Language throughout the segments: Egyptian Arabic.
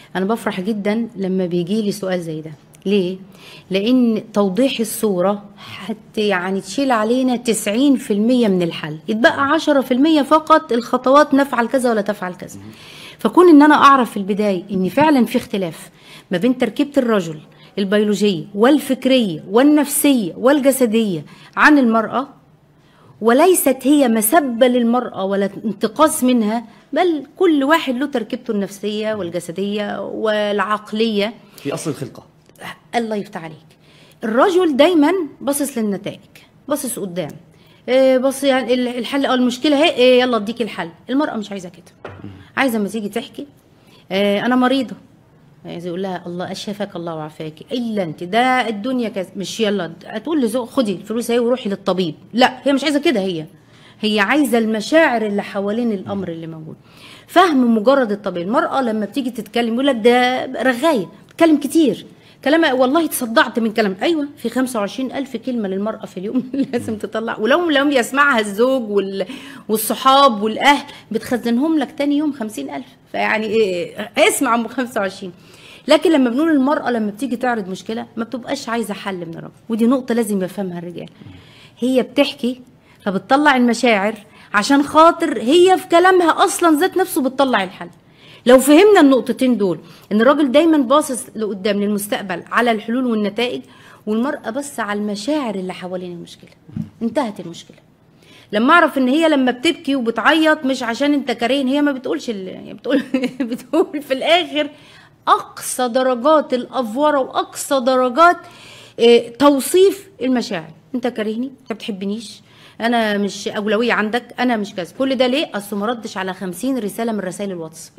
انا بفرح جدا لما بيجي لي سؤال زي ده ليه لان توضيح الصوره حتى يعني تشيل علينا 90% من الحل يتبقى 10% فقط الخطوات نفعل كذا ولا تفعل كذا فكون ان انا اعرف في البدايه ان فعلا في اختلاف ما بين تركيبه الرجل البيولوجيه والفكريه والنفسيه والجسديه عن المراه وليست هي مسبة للمرأة ولا انتقاص منها بل كل واحد له تركيبته النفسية والجسدية والعقلية في اصل الخلقه الله يفتح عليك الرجل دايما باصص للنتائج باصص قدام إيه بص يعني ال- الحل او المشكله اهي إيه يلا اديك الحل المراه مش عايزه كده عايزه اما تيجي تحكي إيه انا مريضه عايزه يقول لها الله اشفاك الله وعافاك الا انت ده الدنيا كذا مش يلا هتقول لزوج خدي الفلوس اهي وروحي للطبيب لا هي مش عايزه كده هي هي عايزه المشاعر اللي حوالين الامر اللي موجود فهم مجرد الطبيعي المراه لما بتيجي تتكلم يقول لك ده رغايه بتتكلم كتير كلام والله تصدعت من كلام ايوه في 25 الف كلمه للمراه في اليوم لازم تطلع ولو لم يسمعها الزوج وال... والصحاب والاهل بتخزنهم لك تاني يوم 50 الف فيعني إيه اسمع ام 25 لكن لما بنقول المراه لما بتيجي تعرض مشكله ما بتبقاش عايزه حل من الراجل ودي نقطه لازم يفهمها الرجال هي بتحكي فبتطلع المشاعر عشان خاطر هي في كلامها اصلا ذات نفسه بتطلع الحل لو فهمنا النقطتين دول ان الراجل دايما باصص لقدام للمستقبل على الحلول والنتائج والمرأة بس على المشاعر اللي حوالين المشكلة انتهت المشكلة لما اعرف ان هي لما بتبكي وبتعيط مش عشان انت كارهن هي ما بتقولش ال- يعني بتقول بتقول في الاخر اقصى درجات الافوره واقصى درجات آه، توصيف المشاعر انت كارهني انت بتحبنيش انا مش اولويه عندك انا مش كذا كل ده ليه اصل ما ردش على 50 رساله من رسائل الواتس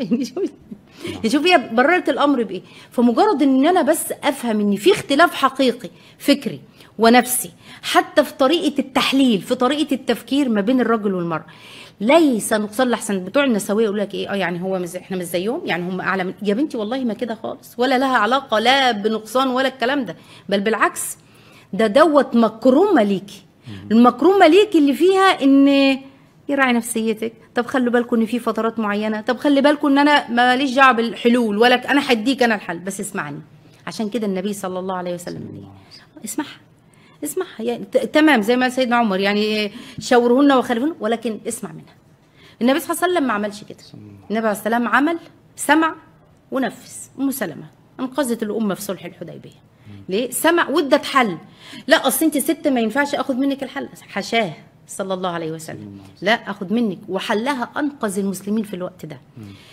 شوف هي بررت الامر بايه فمجرد ان انا بس افهم ان في اختلاف حقيقي فكري ونفسي حتى في طريقه التحليل في طريقه التفكير ما بين الرجل والمراه ليس نقصان لحسن بتوع النسويه يقول لك ايه اه يعني هو مش احنا مش زيهم يعني هم اعلى من يا بنتي والله ما كده خالص ولا لها علاقه لا بنقصان ولا الكلام ده بل بالعكس ده دوت مكرمه ليكي المكرمه ليكي اللي فيها ان يراعي نفسيتك طب خلوا بالكم ان في فترات معينه طب خلي بالكم ان انا ماليش دعوه بالحلول ولا انا هديك انا الحل بس اسمعني عشان كده النبي صلى الله عليه وسلم قال إيه؟ اسمعها اسمعها يعني ت- تمام زي ما قال سيدنا عمر يعني شاورهن وخالفهن ولكن اسمع منها النبي صلى الله عليه وسلم ما عملش كده النبي عليه السلام عمل سمع ونفذ ام سلمه انقذت الامه في صلح الحديبيه ليه سمع وادت حل لا اصل انت ست ما ينفعش اخد منك الحل حشاه صلى الله عليه وسلم لا اخد منك وحلها انقذ المسلمين في الوقت ده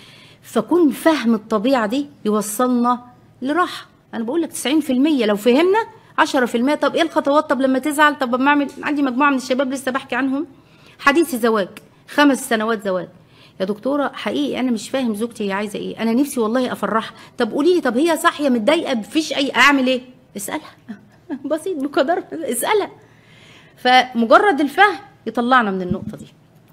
فكون فهم الطبيعه دي يوصلنا لراحه انا بقول لك 90% لو فهمنا 10% طب ايه الخطوات طب لما تزعل طب ما اعمل عندي مجموعه من الشباب لسه بحكي عنهم حديثي زواج خمس سنوات زواج يا دكتوره حقيقي انا مش فاهم زوجتي هي عايزه ايه انا نفسي والله افرحها طب قولي لي طب هي صاحيه متضايقه مفيش اي اعمل ايه اسالها بسيط بقدر اسالها فمجرد الفهم يطلعنا من النقطه دي